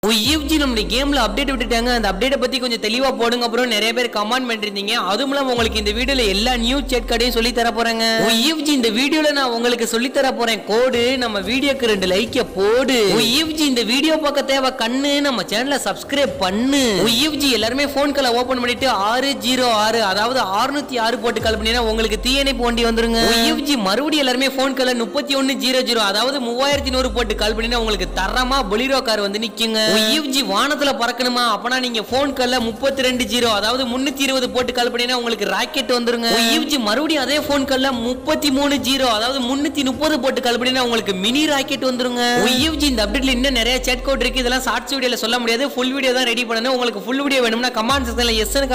UG நம்மளுடைய கேம்ல update விட்டுட்டாங்க அந்த அப்டேட்டை பத்தி கொஞ்சம் தெளிவா போடுங்க அப்புறம் நிறைய பேர் கமெண்ட் பண்ணிருந்தீங்க அதுவும் இல்லாம உங்களுக்கு இந்த வீடியோல எல்லா நியூ செட் கடையும் சொல்லி தர போறாங்க யூஜி இந்த வீடியோல நான் உங்களுக்கு சொல்லி தர போறேன் கோடு நம்ம வீடியோக்கு ரெண்டு லைக்க போடு யூஜி இந்த வீடியோ பார்க்க தேவை கண்ணு நம்ம சேனலை சப்ஸ்கிரைப் பண்ணு யூஜி எல்லாருமே போன் கால ஓபன் பண்ணிட்டு ஆறு ஜீரோ ஆறு அதாவது அறுநூத்தி ஆறு போட்டு கால் பண்ணினா உங்களுக்கு தீயணைப்பு வண்டி வந்துருங்க யூஜி மறுபடியும் எல்லாருமே போன் கால முப்பத்தி ஒன்னு ஜீரோ ஜீரோ அதாவது மூவாயிரத்தி நூறு போட்டு கால் பண்ணினா உங்களுக்கு தரமா பொலிரோ கார் வந்து நிக்குங்க யூஜி வானத்துல பறக்கணுமா அப்பனா நீங்க போன் கால்ல முப்பத்தி ரெண்டு ஜீரோ அதாவது முன்னூத்தி இருபது போட்டு கால் பண்ணினா உங்களுக்கு ராக்கெட் வந்துருங்க யூஜி மறுபடியும் அதே போன் கால்ல முப்பத்தி மூணு ஜீரோ அதாவது முன்னூத்தி முப்பது போட்டு கால் பண்ணினா உங்களுக்கு மினி ராக்கெட் வந்துருங்க யூஜி இந்த அப்டேட்ல இன்னும் நிறைய சேட் கோட் இருக்கு இதெல்லாம் ஷார்ட்ஸ் வீடியோல சொல்ல முடியாது ஃபுல் வீடியோ தான் ரெடி பண்ணணும் உங்களுக்கு ஃபுல் வீடியோ வேணும்னா கமெண்ட் செக்ஷன்ல எஸ்